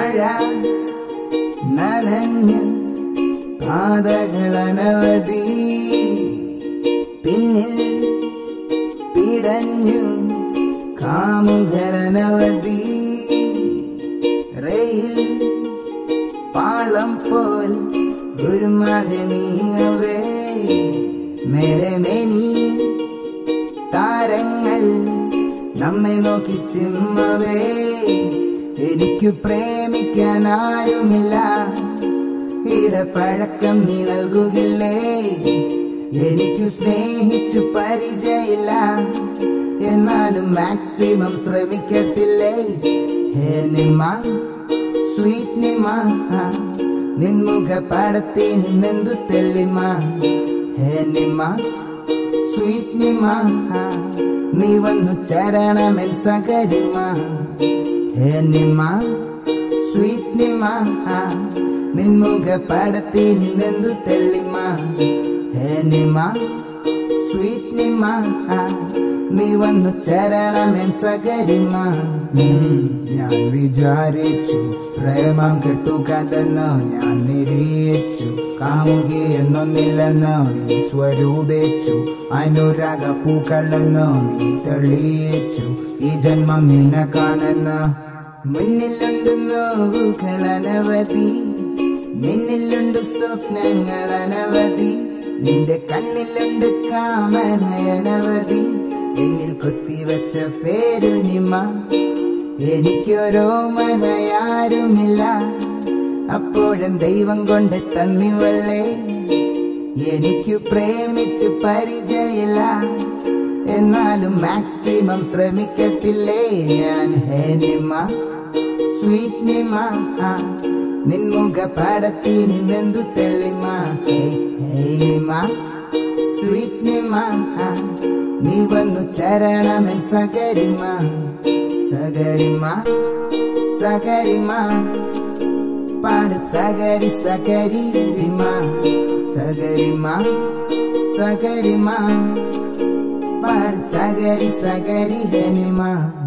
മഴ നനഞ്ഞു പാതകളനവധി പിന്നിൽ പിടഞ്ഞു കാമുകരനവധി റെയിൽ പാളം പോൽ ഒരു മകനീങ്ങവേ മേലെ മേനി താരങ്ങൾ നമ്മെ നോക്കി ചിമ്മവേ എനിക്ക് പ്രേമിക്കാൻ ആരുമില്ല ഇടപ്പഴക്കം നീ നൽകുകില്ലേ എനിക്ക് സ്നേഹിച്ചു പരിചയമില്ല എന്നാലും മാക്സിമം ശ്രമിക്കത്തില്ലേ ഹേ നിമ്മ സ്വീറ്റ് നിമ്മ നിൻമുഖ പടത്തിൽ നിന്നെന്തു തെള്ളിമ ഹേ നിമ്മ സ്വീറ്റ് നിമ്മ നീ വന്നു ചരണമെൻ സകരിമ ഹേ നിമ്മ സ്വീറ്റ് നിമ്മ നിൻമുഖ പടത്തിൽ നിന്നെന്തു തെള്ളിമ ഹേ നിമ്മ സ്വീറ്റ് നിമ്മ നീ വന്നു ചരണമെൻ സകരിമ ഉം, ഞാൻ വിചാരിച്ചു പ്രേമം കെട്ടുകതെന്ന് ഞാൻ നിരീക്ഷിച്ചു കാമുകി എന്നൊന്നില്ലെന്ന് നീ സ്വരൂപിച്ചു അനുരാഗ പൂക്കളെന്ന് നീ തെളിയിച്ചു ഈ ജന്മം നിനക്കാണെന്ന് മുന്നിലുണ്ട് നോവുകൾ അനവധി നിന്നിലുണ്ട് സ്വപ്നങ്ങൾ അനവധി നിന്റെ കണ്ണിലുണ്ട് കാമനയനവധി എന്നിൽ കൊത്തിവെച്ച പേരുനിമ എനിക്കൊരോ മനയാരുമില്ല അപ്പോഴും ദൈവം കൊണ്ട് തന്നിവളെ എനിക്ക് പ്രേമിച്ച് പരിചയമില്ല എന്നാലും മാക്സിമം ശ്രമിക്കത്തില്ലേ ഞാൻ ഹേ നിമ്മ സ്വീറ്റ് നിമ്മ നിൻമുഖ പാടത്തിൽ നിന്നെന്തു തെള്ളിമ ഹേ ഹേ നിമ്മ സ്വീറ്റ് നിമ്മ നീ വന്നു ചരണമെൻ സകരിമ സകരിമ സകരിമ പാട് സകരി സകരി റിമ സകരിമ സകരിമ പാട് സകരി സകരി ഹനിമ